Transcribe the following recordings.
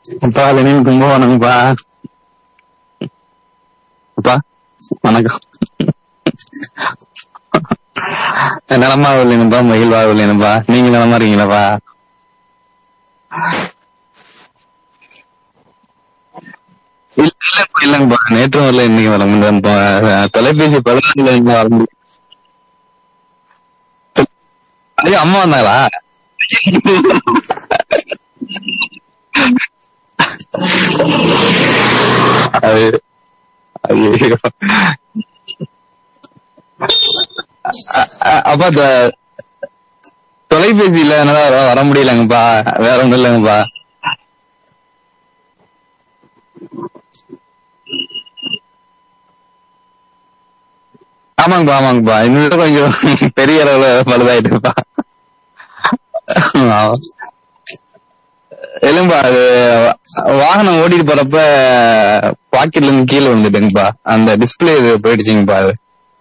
அப்பா லெனின் கும்பகோணம்ப்பா அப்பா வணக்கம் நலமா இல்லைனுப்பா மகிழ்வா இல்லைனுப்பா நீங்க நலமா இருக்கீங்களாப்பா இல்ல இல்லப்பா இல்லங்கப்பா நேற்றும் வரல இன்னைக்கு வர முடியும் தொலைபேசி பதினாறுல இங்க வர முடியும் ஐயோ அம்மா வந்தாங்களா அது ஐயோ அ- அ- அப்பா தொ- தொலைபேசியில என்னால வர- வர முடியலங்கப்பா வேற ஒண்ணும் இல்லைங்கப்பா ஆமாங்கப்பா ஆமாங்கப்பா இன்னும் கொஞ்சம் பெரிய அளவுல பழுதாயிட்டுப்பா இல்லைங்கப்பா அது வாகனம் ஓடிட்டு போறப்ப பாக்கெட்ல இருந்து கீழே விழுந்துட்டுங்கப்பா அந்த டிஸ்பிளே இது போயிடுச்சுங்கப்பா அது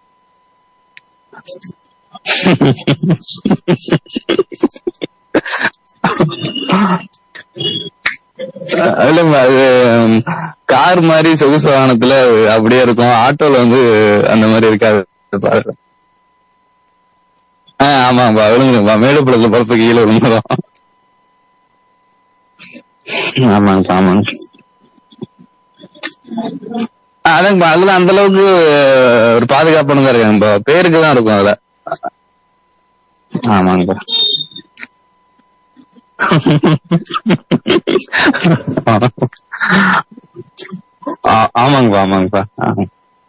இல்லைங்கப்பா அது கார் மாதிரி சொகுசு வாகனத்துல அப்படியே இருக்கும் ஆட்டோல வந்து அந்த மாதிரி இருக்காது பாரு. ஆ ஆமாங்கப்பா விழுந்துருங்கப்பா மேடுப்படத்துல பொறுப்பு கீழே விழுந்துரும் ஆமாங்கப்பா ஆமாங்க ஆ, அதாங்கப்பா அதுல அந்த அளவுக்கு ஒரு பாதுகாப்பான தான் இருக்காங்கப்பா பேருக்கு தான் இருக்கும் அதுல ஆமாங்கப்பா ஆ- ஆமாங்கப்பா ஆமாங்கப்பா ஆ.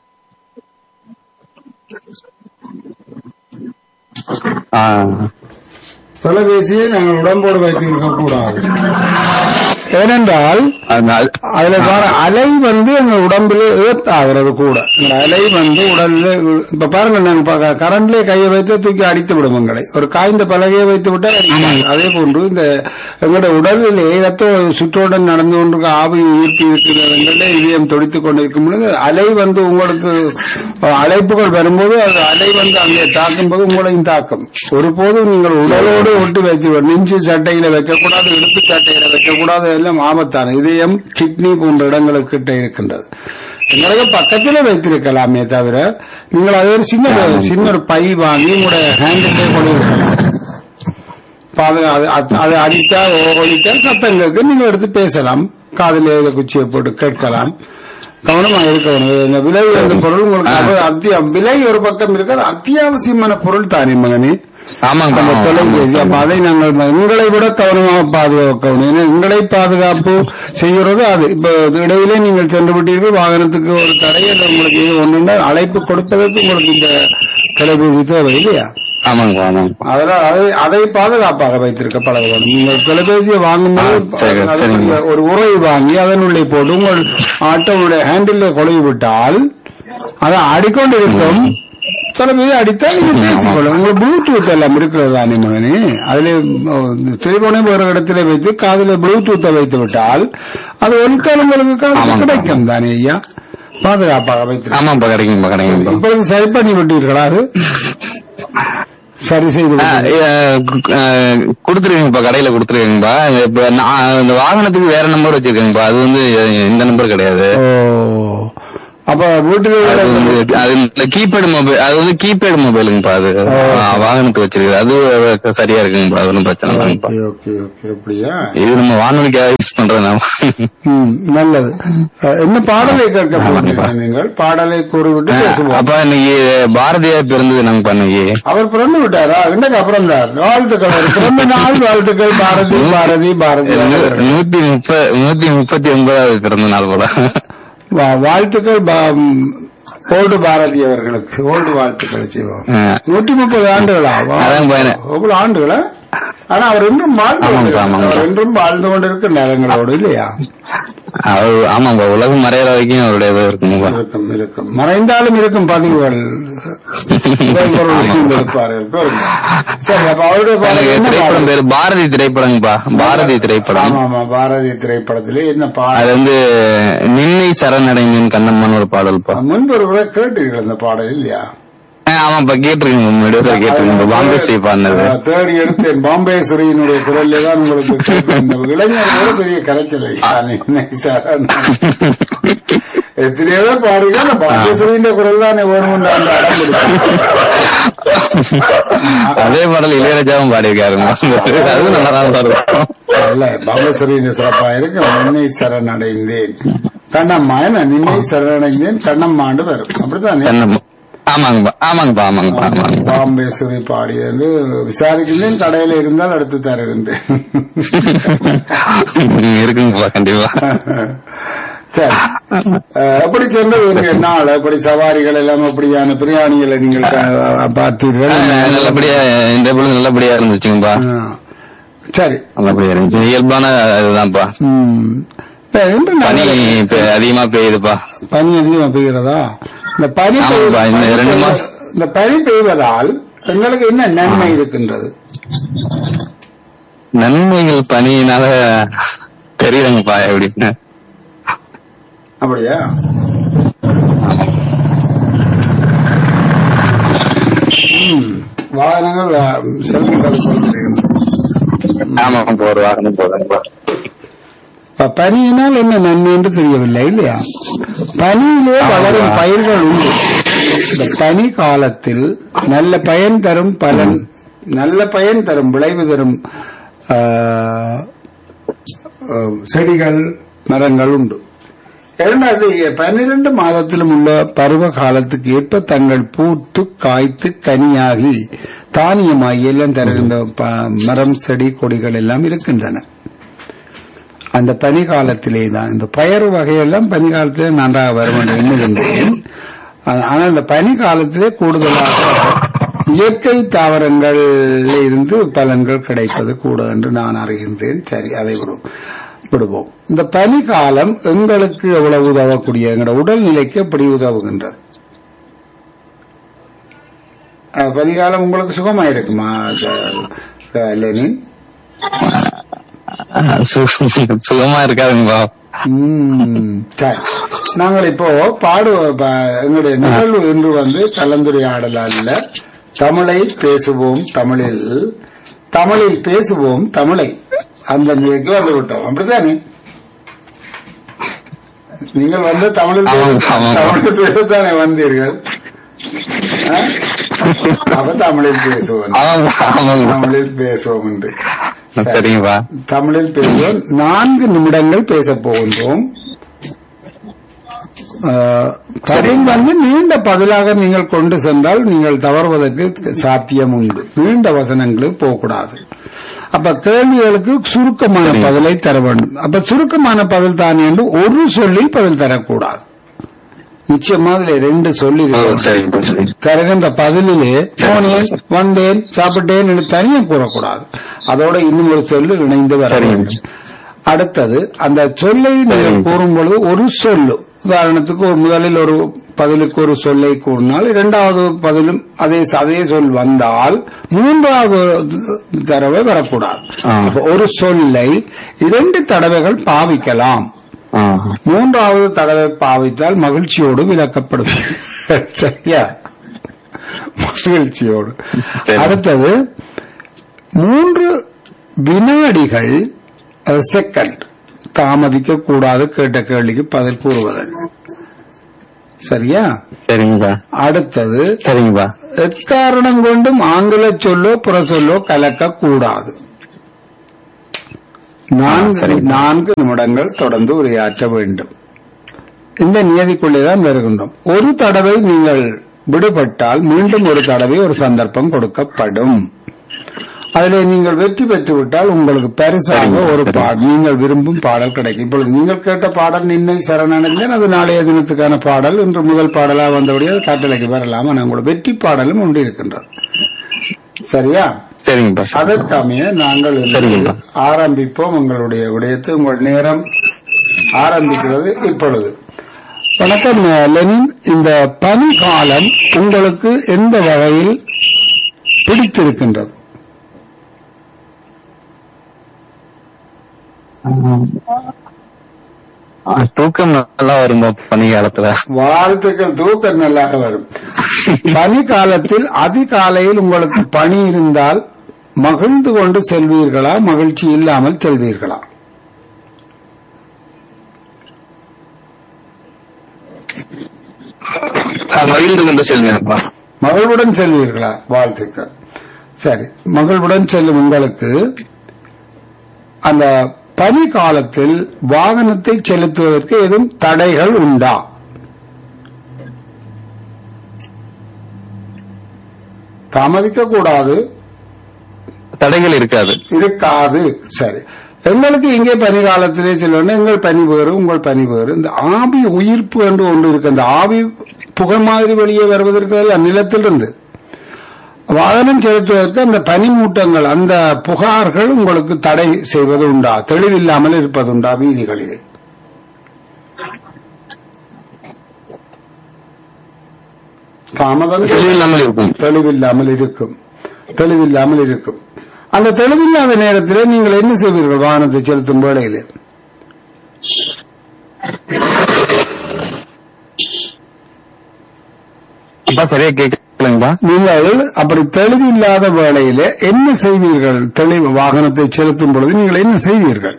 ஆ தொலைபேசியை நாங்கள் உடம்போடு வைத்திருக்க கூடாது ஏனென்றால் அது- அதுல வர அலை வந்து எங்க உடம்புல ஏத் ஆகிறது கூட இந்த அலை வந்து உடல்ல இப்ப பாருங்க நாங்க கரண்ட்லயே கையை வைத்து தூக்கி அடித்து விடும் எங்களை ஒரு காய்ந்த பலகையை வைத்து விட்டால் அடிக்கும். அதே போன்று இந்த எங்களுடைய உடலிலே ரத்த சுற்றோடன் நடந்து கொண்டிருக்க ஆவி ஈர்ப்பு இருக்கிற இதயம் துடித்துக் கொண்டிருக்கும் பொழுது அலை வந்து உங்களுக்கு அஹ், அழைப்புகள் வரும்போது அது அலை வந்து அங்கே தாக்கும் போது உங்களையும் தாக்கும் ஒருபோதும் நீங்கள் உடலோடு ஒட்டி வைத்து நெஞ்சு சட்டையில வைக்கக்கூடாது இடுப்பு சட்டையில வைக்கக்கூடாது எல்லாம் ஆபத்தான இதயம் கிட்னி போன்ற இடங்களுக்கு கிட்ட இருக்கின்றது எங்களுக்கு பக்கத்துல வைத்திருக்கலாமே தவிர நீங்கள் அது ஒரு சின்ன சின்ன ஒரு பை வாங்கி உங்களுடைய ஹேண்டிலே கொண்டு இருக்கலாம் பாதுகா- அது- அது- அது அடித்தா ஒழித்தா சத்தம் கேட்க நீங்க எடுத்து பேசலாம் காதில் ஏத குச்சியை போட்டு கேட்கலாம் கவனமா இருக்க வேணும் இந்த விலை அந்த பொருள் உங்களுக்கு அவ்வளவு அத்தியம் விலை ஒரு பக்கம் இருக்காது அத்தியாவசியமான பொருள் தானே மகனே ஆமாங்கப்பா நம்ம தொலைபேசி அப்ப அதை நாங்கள் உங்களை விட கவனமாக பாதுகாக்க வேண்டும் ஏன்னா உங்களை பாதுகாப்பு செய்கிறது அது இப்ப இடையிலே நீங்கள் சென்று விட்டீர்கள் வாகனத்துக்கு ஒரு தடை அல்லது உங்களுக்கு இது ஒன்றுன்னா அழைப்பு கொடுப்பதற்கு உங்களுக்கு இந்த தொலைபேசி தேவை இல்லையா ஆமாங்கப்பா ஆமாங்கப்பா அதனால் அதை அதை பாதுகாப்பாக வைத்திருக்க பழக வேண்டும் நீங்கள் தொலைபேசியை வாங்கும்போது ஆ, சரி, அதனுடைய சரிங்க. ஒரு உரை வாங்கி அதனுள்ளே போட்டு உங்கள் ஆட்டோவுடைய ஹேண்டில் கொலை விட்டால் அதை அடிக்கொண்டிருக்கும் தொலைபேசி அடித்தால் நீங்க பேசிக்கொள்ளும் உங்களுக்கு ப்ளூடூத் எல்லாம் இருக்கிறது தானே மகனே அதிலே டெலிபோனை வேறு இடத்துல வைத்து காதில் ப்ளூடூத்தை வைத்து விட்டால் அது ஒலித்தால் உங்களுக்கு காது ஆமாங்க. கிடைக்கும் தானே ஐயா பாதுகாப்பாக வைத்திருக்க ஆமாப்பா கிடைக்குங்கப்பா கிடைக்குங்கப்பா இப்பொழுது சரி பண்ணி விட்டீர்களா அது சரி செய்து ஆ, விட்டீர்கள். ஏ, கு- ஆ, கொடுத்துருக்கீங்கப்பா கடையில கொடுத்துருக்கீங்கப்பா இப்ப நான் இந்த வாகனத்துக்கு வேற நம்பர் வச்சிருக்கேங்கப்பா அது வந்து இந்த நம்பர் கிடையாது ஓ அப்ப வீட்டுல அது வந்து அது இந்த கீபேட் மொபைல் அது வந்து கீபேட் மொபைலுங்கப்பா அது ஆ, வாகனத்துக்கு வச்சிருக்கு அது சரியா இருக்குங்கப்பா அது ஒன்றும் பிரச்சனை இல்லைங்கப்பா ஓகே ஓகே ஓகே அப்படியா இது நம்ம வானொலிக்காக யூஸ் பண்றோம் நாம ம், நல்லது அஹ், என்ன பாடலை கேட்க போகிறீர்கள் நீங்கள் பாடலை கூறிவிட்டு பேசுவோம் அப்ப இன்னைக்கு பாரதியார் பிறந்தது நாங்க இன்னைக்கு அவர் பிறந்து விட்டாரா இன்னைக்கு அப்புறம் தான் வாழ்த்துக்கள் அவர் பிறந்த நாள் வாழ்த்துக்கள் பாரதி பாரதி பாரதி நூ- நூத்தி முப்ப நூத்தி முப்பத்தி ஒன்பதாவது பிறந்த நாள் போல வா- வாழ்த்துக்கள் பா- ம், ஓல்டு பாரதி அவர்களுக்கு ஓல்டு வாழ்த்துக்கள் செய்வோம் ஆ. நூற்றி முப்பது ஆண்டுகளா வா. அதான் பையனே. எவ்வளவு ஆண்டுகளா ஆனா அவர் இன்றும் வாழ்ந்து ஆமாங்க, கொண்டிருக்கிறார். ஆமாங்க. அவர் இன்றும் வாழ்ந்து கொண்டிருக்க நேரங்களோடு இல்லையா அவர் ஆமாப்பா உலகம் மறையிற வரைக்கும் அவருடைய இது இருக்குங்கப்பா இருக்கும் இருக்கும் மறைந்தாலும் இருக்கும் பதிவுகள் இறைவருள் இருப்பார்கள் பாருங்க. சரி அப்ப அவருடைய எனக்கு பாடல் என்ன திரைப்படம் பாடல்? பேரு பாரதி திரைப்படங்கப்பா பாரதி திரைப்படம் ஆமா ஆமா பாரதி திரைப்படத்திலே என்ன அது பாடல் வந்து நின்னை சரணடைந்தேன் கண்ணம்மன் ஒரு பாடல்ப்பா முன்பு ஒரு முறை கேட்டீர்கள் அந்த பாடல் இல்லையா ஆ, ஆமாப்பா கேட்டிருக்கீங்க முன்னாடி ஒரு கேட்டிருக்கீங்க பாம்பே ஸ்ரீ பாடினது ஆ, தேடி எடுத்தேன் பாம்பே சுரியினுடைய குரல்ல தான் உங்களுக்கு கேட்கும். இந்த இளைஞர்களோட பெரிய கரைச்சலை எத்தனையோ பேர் பாடுங்க அந்த பாம்பே சுரியின் குரல் தான் வேணும்னு அந்த அடம் பிடிக்கும். அதே பாடல் இளையராஜாவும் பாடியிருக்காருங்க அதுவும் நல்லா தான் இருக்கும் அல்ல பாபேஸ்வரியின் சிறப்பா இருக்கு நின்னை சரணடைந்தேன் கண்ணம்மா என்ன நின்னை சரணடைந்தேன் கண்ணம்மாண்டு வரும் அப்படித்தானே என்ன- ஆமாங்கப்பா ஆமாங்கப்பா ஆமாங்கப்பா ஆமாங்க பாம்பேஸ்வரி பாடியது விசாரிக்கின்றேன் கடையில இருந்தால் எடுத்து தருகின்றேன் இருக்குங்கப்பா கண்டிப்பா சரி அஹ், எப்படி சென்றது உங்க நாள் எப்படி சவாரிகள் எல்லாம் அப்படியான பிரியாணிகளை நீங்கள் க- பார்த்தீர்கள் ஆஹ், நல்லபடியா இந்த பொழுது நல்லபடியா இருந்துச்சுங்கப்பா ஆ. சரி நல்லபடியா இருந்துச்சு இயல்பான இதுதான்ப்பா ம். இப்ப இன்று பனி நாங்கள் இப்ப அதிகமா பெய்யுதுப்பா பனி அதிகமா பெய்கிறதா இந்த பனி ஆமாப்பா, பெய்வ- இந்த பனி ரெண்டு பெய்வ- மாசம். இந்த பனி பெய்வதால் எங்களுக்கு என்ன நன்மை இருக்கின்றது நன்மைகள் பனியினால தெரியுதுங்கப்பா எப்படின்னு அப்படியா ம். வாகனங்கள் ஆ, செல்கின்றது கொண்டிருக்கின்றன. ஆமாப்பா ஒரு வாகனம் போதுங்கப்பா இப்ப பனியினால் என்ன நன்மை என்று தெரியவில்லை இல்லையா பனியிலே வளரும் பயிர்கள் உண்டு இந்த பனி காலத்தில் நல்ல பயன் தரும் பலன் நல்ல பயன் தரும் விளைவு தரும் ஆ, ஆ, செடிகள் மரங்கள் உண்டு இரண்டாவது பன்னிரண்டு மாதத்திலும் உள்ள பருவ காலத்துக்கு ஏற்ப தங்கள் பூத்து காய்த்து கனியாகி தானியமாகி எல்லாம் தருகின்ற ப- மரம் செடி கொடிகள் எல்லாம் இருக்கின்றன அந்த பனி காலத்திலே தான் இந்த பயறு வகையெல்லாம் பனி காலத்திலே நன்றாக வரும் என்று எண்ணுகின்றேன் ஆ- ஆனால் இந்த பனி காலத்திலே கூடுதலாக இயற்கை தாவரங்களில் இருந்து பலன்கள் கிடைப்பது கூட என்று நான் அறிகின்றேன் சரி அதை விடு- விடுவோம் இந்த பனி காலம் எங்களுக்கு எவ்வளவு உதவக்கூடிய எங்களோட உடல்நிலைக்கு எப்படி உதவுகின்றது அஹ், பனிகாலம் உங்களுக்கு சுகமா இருக்குமா ச- லெனின் ஆஹ் சு- சுகமா இருக்காதுங்கப்பா ம், சரி நாங்கள் இப்போ பாடு ப- எங்களுடைய நிகழ்வு இன்று வந்து கலந்துரையாடல் அல்ல தமிழை பேசுவோம் தமிழில் தமிழில் பேசுவோம் தமிழை அந்த நிலைக்கு வந்து விட்டோம் அப்படித்தானே நீங்கள் வந்து தமிழில் பேச- ஆமாம், ஆமாம். தமிழில் பேசத்தானே வந்தீர்கள் ஆ? அப்ப தமிழில் பேசுவோம் ஆமாங்க ஆமாங்க தமிழில் பேசுவோம் என்று சரிங்கப்பா தமிழில் பேசுவோம் நான்கு நிமிடங்கள் பேசப் போகின்றோம் ஆஹ், பதில் வந்து நீண்ட பதிலாக நீங்கள் கொண்டு சென்றால் நீங்கள் தவறுவதற்கு சாத்தியம் உண்டு நீண்ட வசனங்களுக்கு போகக்கூடாது அப்ப கேள்விகளுக்கு சுருக்கமான சரி. பதிலை தர வேண்டும் அப்ப சுருக்கமான பதில் தான் என்று ஒரு சொல்லில் பதில் தரக்கூடாது நிச்சயமா அதுல ரெண்டு சொல்லி ஓ, இருக்கணும். சரிங்கப்பா சரி தருகின்ற பதிலிலே போனேன் வந்தேன் சாப்பிட்டேன் என்று தனியாக கூறக்கூடாது அதோட இன்னும் ஒரு சொல்லு இணைந்து வர சரிங்க. வேண்டும் அடுத்தது அந்த சொல்லை நீங்கள் சரிங்க. கூறும் பொழுது ஒரு சொல்லு உதாரணத்துக்கு ஒரு முதலில் ஒரு பதிலுக்கு ஒரு சொல்லை கூறினால் இரண்டாவது பதிலும் அதே அதே சொல் வந்தால் மூன்றாவது தடவை வரக்கூடாது ஆ. அப்ப ஒரு சொல்லை இரண்டு தடவைகள் பாவிக்கலாம் ஆ. மூன்றாவது தடவை பாவித்தால் மகிழ்ச்சியோடு விளக்கப்படும் சரியா மகிழ்ச்சியோடு சரி. அடுத்தது மூன்று வினாடிகள் செகண்ட் தாமதிக்க கூடாது கேட்ட கேள்விக்கு பதில் கூறுவதற்கு சரியா சரிங்கப்பா அடுத்தது சரிங்கப்பா எக்காரணம் கொண்டும் ஆங்கில சொல்லோ புற சொல்லோ கலக்க கூடாது நான்கு சரி. நான்கு நிமிடங்கள் தொடர்ந்து உரையாற்ற வேண்டும் இந்த நியதிக்குள்ளேதான் வருகின்றோம் ஒரு தடவை நீங்கள் விடுபட்டால் மீண்டும் ஒரு தடவை ஒரு சந்தர்ப்பம் கொடுக்கப்படும் அதிலே நீங்கள் வெற்றி பெற்று விட்டால் உங்களுக்கு பரிசாக சரிங்க, ஒரு சரிங்க. பாடல் நீங்கள் விரும்பும் பாடல் கிடைக்கும் இப்பொழுது நீங்கள் கேட்ட பாடல் நின்னை சரணடைந்தேன் அது நாளைய தினத்துக்கான பாடல் இன்று முதல் பாடலாக வந்தபடியே அது காட்டலைக்கு வரலாம் ஆனால் உங்களுக்கு வெற்றி பாடலும் உண்டு இருக்கின்றது சரியா சரிங்கப்பா அதற்கமைய நாங்கள் இன்று சரிங்க. ஆரம்பிப்போம் உங்களுடைய விடயத்தை உங்கள் நேரம் ஆரம்பிக்கிறது இப்பொழுது வணக்கம் லெனின் இந்த பனி காலம் உங்களுக்கு எந்த வகையில் பிடித்திருக்கின்றது ஆ, தூக்கம் நல்லா வரும்பா பனி காலத்துல வாழ்த்துக்கள் தூக்கம் நல்லாக வரும் பனி காலத்தில் அதிகாலையில் உங்களுக்கு பணி இருந்தால் மகிழ்ந்து கொண்டு செல்வீர்களா மகிழ்ச்சி இல்லாமல் செல்வீர்களா நான் மகிழ்ந்து கொண்டு செல்வேன்ப்பா மகிழ்வுடன் செல்வீர்களா வாழ்த்துக்கள் சரி மகிழ்வுடன் செல்லும் உங்களுக்கு அந்த பனி காலத்தில் வாகனத்தை செலுத்துவதற்கு எதுவும் தடைகள் உண்டா தாமதிக்க கூடாது தடைகள் இருக்காது இருக்காது சரி எங்களுக்கு இங்கே பனி காலத்திலே செல்வன எங்கள் பனி வேறு உங்கள் பனி வேறு இந்த ஆவி உயிர்ப்பு என்று ஒன்று இருக்கு அந்த ஆவி புகை மாதிரி வெளியே வருவதற்கு அல்ல நிலத்திலிருந்து வாகனம் செலுத்துவதற்கு அந்த பனிமூட்டங்கள் அந்த புகார்கள் உங்களுக்கு தடை செய்வது உண்டா தெளிவில்லாமல் இருப்பதுண்டா வீதிகளிலே தாமதம் தெளிவில்லாமல் இருக்கும் தெளிவில்லாமல் இருக்கும் தெளிவில்லாமல் இருக்கும் அந்த தெளிவில்லாத நேரத்திலே நீங்கள் என்ன செய்வீர்கள் வாகனத்தை செலுத்தும் வேளையிலே அப்பா சரியா கேட்கலங்கப்பா நீங்கள் அப்படி தெளிவில்லாத வேளையிலே என்ன செய்வீர்கள் தெளிவு வாகனத்தை செலுத்தும் பொழுது நீங்கள் என்ன செய்வீர்கள்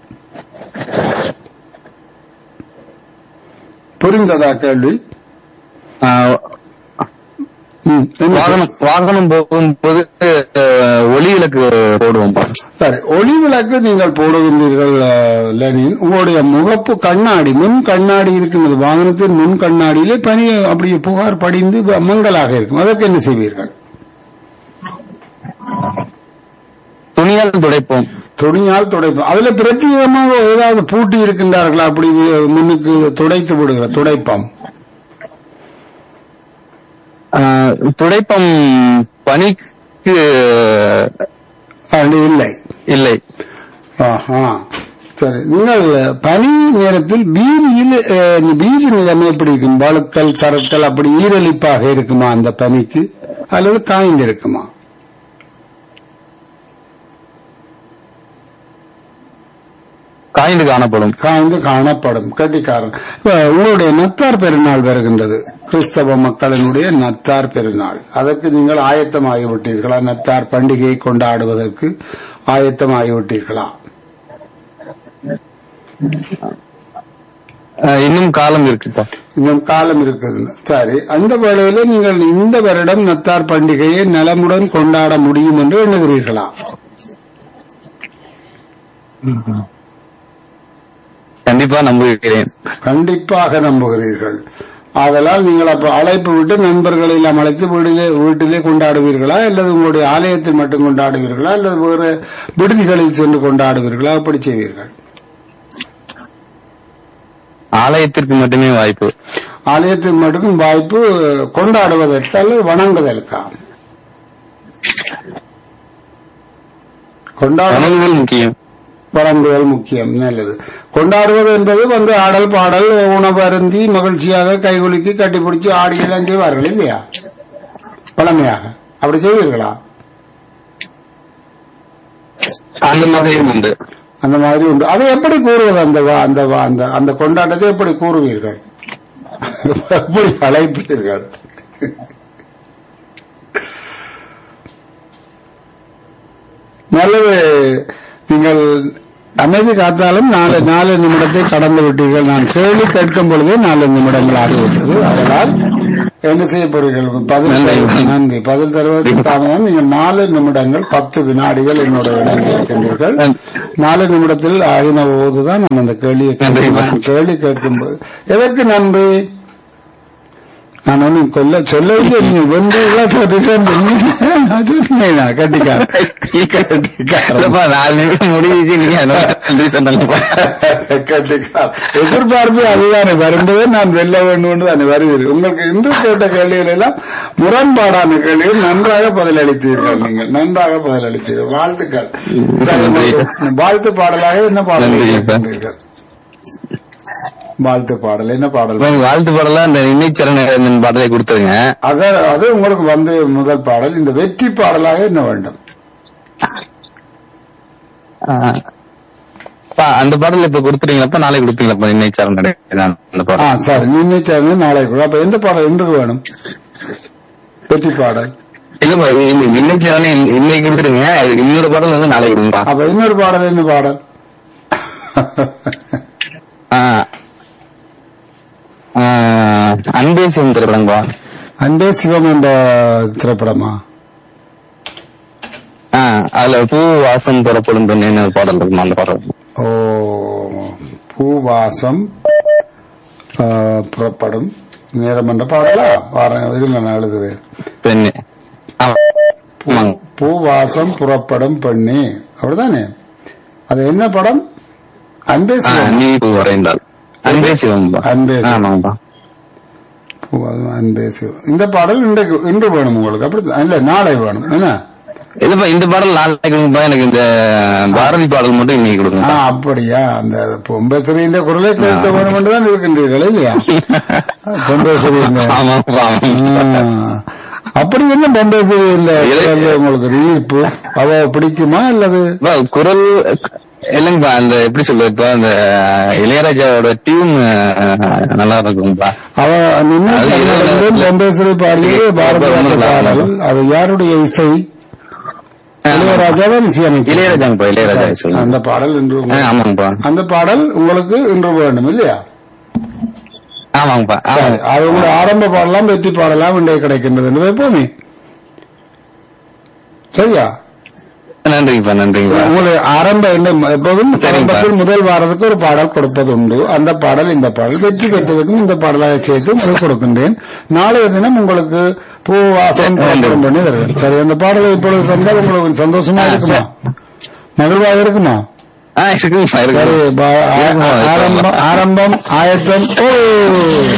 புரிந்ததா கேள்வி ஆஹ், ம், என்ன செய்- வாகனம் வாகனம் போகும்போது ஆஹ், ஒளி விளக்கு போடுவோம்ப்பா சரி ஒளி விளக்கு நீங்கள் போடுகின்றீர்கள் அஹ், லெனின் உங்களுடைய முகப்பு கண்ணாடி முன் கண்ணாடி இருக்கின்றது வாகனத்தின் முன் கண்ணாடியிலே பனி அப்படியே புகார் படிந்து வ- மங்கலாக இருக்கும் அதற்கு என்ன செய்வீர்கள் துணியால் துடைப்போம் துணியால் துடைப்போம் அதுல பிரத்யேகமாக ஏதாவது பூட்டி இருக்கின்றார்களா அப்படி முன்னுக்கு துடைத்து விடுகிற துடைப்பம் ஆஹ், துடைப்பம் பனிக்கு அது இல்லை இல்லை ஆஹா சரி நீங்கள் பனி நேரத்தில் வீதியில் அஹ், வீதி நிலைமை எப்படி இருக்கும் வழுக்கல் சரட்கள் அப்படி ஈரலிப்பாக இருக்குமா அந்த பனிக்கு அல்லது காய்ந்து இருக்குமா காய்ந்து காணப்படும் காய்ந்து காணப்படும் கட்டிக்காரன் இப்ப உங்களுடைய நத்தார் பெருநாள் வருகின்றது கிறிஸ்தவ மக்களினுடைய நத்தார் பெருநாள் அதற்கு நீங்கள் ஆயத்தமாகிவிட்டீர்களா நத்தார் பண்டிகையை கொண்டாடுவதற்கு ஆயத்தமாகிவிட்டீர்களா ஆஹ், இன்னும் காலம் இருக்குப்பா இன்னும் காலம் இருக்குது சரி அந்த வேளையில நீங்கள் இந்த வருடம் நத்தார் பண்டிகையை நலமுடன் கொண்டாட முடியும் என்று எண்ணுகிறீர்களா கண்டிப்பா நம்புகிறேன் கண்டிப்பாக நம்புகிறீர்கள் ஆதலால் நீங்கள் அப்ப அழைப்பு விட்டு நண்பர்களை எல்லாம் அழைத்து வீட்டிலே வீட்டிலே கொண்டாடுவீர்களா அல்லது உங்களுடைய ஆலயத்தில் மட்டும் கொண்டாடுவீர்களா அல்லது வேறு விடுதிகளில் சென்று கொண்டாடுவீர்களா அப்படி செய்வீர்கள் ஆலயத்திற்கு மட்டுமே வாய்ப்பு ஆலயத்தில் மட்டும் வாய்ப்பு கொண்டாடுவதற்கு அல்லது வணங்குதலுக்கா கொண்டாட வணங்குதல் முக்கியம் வழங்குதல் முக்கியம் நல்லது கொண்டாடுவது என்பது வந்து ஆடல் பாடல் உணவு அருந்தி மகிழ்ச்சியாக கைகுலுக்கி கட்டிப்பிடிச்சு ஆடி எல்லாம் செய்வார்கள் இல்லையா பழமையாக அப்படி செய்வீர்களா அந்த மாதிரியும் உண்டு அந்த மாதிரி உண்டு அதை எப்படி கூறுவது அந்த வா- அந்த வா- அந்த அந்த கொண்டாட்டத்தை எப்படி கூறுவீர்கள் எப்படி அழைப்பீர்கள் நல்லது நீங்கள் அமைதி காத்தாலும் நாலு நாலு நிமிடத்தை கடந்து விட்டீர்கள் நான் கேள்வி கேட்கும் பொழுதே நாலு நிமிடங்கள் ஆகிவிட்டது அதனால் என்ன செய்ய போறீர்கள் பதில் நன்றி. தருவது- நன்றி பதில் தருவதற்கு தாமதம் நீங்கள் நாலு நிமிடங்கள் பத்து வினாடிகள் என்னோட இணைந்து இருக்கின்றீர்கள் நாலு நிமிடத்தில் ஆகின போதுதான் நான் அந்த கேள்வியை நன்றி. கேட்கிறேன். கேள்வி கேட்கும்போது எதற்கு நன்றி நான் ஒன்னும் கொல்ல சொல்லவில்லை நீங்க வென்று சொன்னீங்க கட்டிக்கார இல்லப்பா, நாலு நிமிஷம் முடிஞ்சிச்சு நீங்க அதனால நன்றி சொன்னீங்கப்பா. கட்டிக்கார் எதிர்பார்ப்பு அதுதானே வரும்போது நான் வெல்ல வேண்டும் என்று தானே வருவீர்கள் உங்களுக்கு இன்று கேட்ட கேள்விகள் எல்லாம் முரண்பாடான கேள்விகள் நன்றாக பதிலளித்தீர்கள் நீங்கள் நன்றாக பதிலளித்தீர்கள் வாழ்த்துக்கள் நன்றி. வாழ்த்து பாடலாக என்ன பாடல் நன்றி. கேட்கின்றீர்கள்? வாழ்த்து பாடல் என்ன பாடல் எனக்கு வாழ்த்து பாடலாம் இந்த இன்னைச்சரண் பாடலை கொடுத்துருங்க அது அது உங்களுக்கு வந்து முதல் பாடல் இந்த வெற்றி பாடலாக என்ன வேண்டும் ஆஹ். அப்பா, அந்த பாடல் இப்ப கொடுத்துறீங்களப்பா நாளைக்கு கொடுப்பீங்களப்பா இன்னைச்சரண் அந்த ஆ பாடல் சரி நின்னை சேர்ந்து நாளை கூட அப்ப எந்த பாடல் இன்று வேணும் வெற்றி பாடல் இல்லப்பா இன்னைக்கு இன்னைக்கு தானே இன்னைக்கு கொடுத்துருங்க அது இன்னொரு பாடல் வந்து நாளைக்கு கொடுங்கப்பா அப்ப இன்னொரு பாடல் என்ன பாடல் ஆ. ஆ, அன்பே சிவம் திரைப்படம்பா அன்பே சிவம் என்ற திரைப்படமா ஆ, அதுல பூ வாசம் புறப்படும் பெண்ணு ஒரு பாடல் இருக்குமா அந்த பாடல் ஓ பூவாசம் ஆ, புறப்படும் நேரம் என்ற பாடலா வார இருங்க நான் எழுதுவேன் பெண்ணு ஆமா. ஆமாங்க. பூவாசம் புறப்படும் பெண்ணே அப்படிதானே அது என்ன படம் அன்பே ஆ, சிவம் நீ பூ வரைந்தாள் அன்பே சிவம்பா அன்பே சிவம். ஆமாங்கப்பா பூவாசம் அன்பே சிவம் இந்த பாடல் இன்றைக்கு இன்று வேணும் உங்களுக்கு அப்படி இல்ல நாளை வேணும் என்ன இல்லப்பா இந்த பாடல் நாளைக்கு கொடுங்கப்பா எனக்கு இந்த பாரதி பாடல் மட்டும் இன்னைக்கு ஆ கொடுங்க அப்படியா அந்த பொம்பேஸ்வரி இந்த குரலை கேட்க வேணும் என்றுதான் இருக்கின்றீர்கள் இல்லையா பொம்பேஸ்வரி இந்த ஆமாப்பா ஆமாங்க. ஆ. அப்படி என்ன பொம்பேஸ்வரி இல்ல இல்லை. குரல்ல உங்களுக்கு ஈர்ப்பு அவ பிடிக்குமா அல்லது அப்பா, குரல் இல்லைங்கப்பா அந்த எப்படி சொல்றது இப்ப அந்த இளையராஜாவோட டியூன் நல்லா இருக்குங்கப்பா அவ நின்று அது கர்நாடகத்தில் இல்லை. பொம்பேஸ்வரி பாடியது இல்லை. பாரதியார் இல்லை. பாடல் அது யாருடைய இசை இளையராஜாவை இசையமைத்தார். இளையராஜாங்கப்பா இளையராஜா சொல்லுங்க அந்த பாடல் இன்று ஆ, உங்களுக்கு- ஆமாங்கப்பா அந்த பாடல் உங்களுக்கு இன்று வேண்டும் இல்லையா ஆமாங்கப்பா சரி, ஆமாங்க அது உங்களுடைய ஆரம்ப பாடலாம் வெற்றி பாடலாம் இன்றைய கிடைக்கின்றது என்று வைப்போமே சரியா நன்றிங்கப்பா நன்றிங்கப்பா உங்களுடைய ஆரம்ப எண்ணம் எப்போதும் சரிங்க. ஆரம்பத்தில் முதல் வாரத்துக்கு ஒரு பாடல் கொடுப்பது உண்டு அந்த பாடல் இந்த பாடல் வெற்றி பெற்றதுக்கும் இந்த பாடலாக சேர்த்து உங்களுக்கு கொடுக்கின்றேன் நாளைய தினம் உங்களுக்கு பூவாசம் சரி, புறப்படும் பண்ணி தருவேன் சரி அந்த பாடலை இப்பொழுது தந்தால் உங்களுக்கு சந்தோஷமா ஆ, இருக்குமா மகிழ்வாக இருக்குமா ஆ இருக்குங்கப்பா சரி இருக்கு பா- ஆ- ஆரம்பம் ஆரம்பம் ஆயத்தம் ஓ